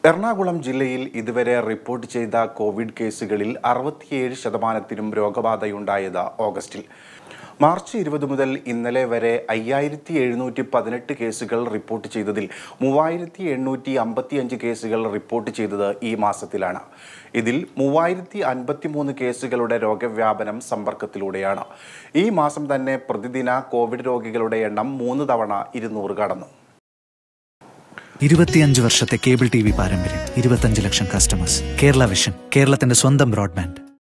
എറണാകുളം ജില്ലയിൽ ഇതുവരെ റിപ്പോർട്ട് ചെയ്ത കോവിഡ് കേസുകളിൽ അറുപത്തിയേഴ് ശതമാനത്തിനും രോഗബാധയുണ്ടായത് ഓഗസ്റ്റിൽ മാർച്ച് ഇരുപത് മുതൽ ഇന്നലെ വരെ അയ്യായിരത്തി എഴുന്നൂറ്റി പതിനെട്ട് കേസുകൾ റിപ്പോർട്ട് ചെയ്തതിൽ മൂവായിരത്തി എണ്ണൂറ്റി അമ്പത്തിയഞ്ച് കേസുകൾ റിപ്പോർട്ട് ചെയ്തത് ഈ മാസത്തിലാണ് ഇതിൽ മൂവായിരത്തി അൻപത്തിമൂന്ന് കേസുകളുടെ രോഗവ്യാപനം സമ്പർക്കത്തിലൂടെയാണ് ഈ മാസം തന്നെ പ്രതിദിന കോവിഡ് രോഗികളുടെ എണ്ണം മൂന്ന് തവണ ഇരുന്നൂറ് കടന്നു ഇരുപത്തിയഞ്ച് വർഷത്തെ കേബിൾ ടി വി പാരമ്പര്യം ഇരുപത്തഞ്ച് ലക്ഷം കസ്റ്റമേഴ്സ് കേരള വിഷൻ കേരളത്തിന്റെ സ്വന്തം ബ്രോഡ്ബാൻഡ്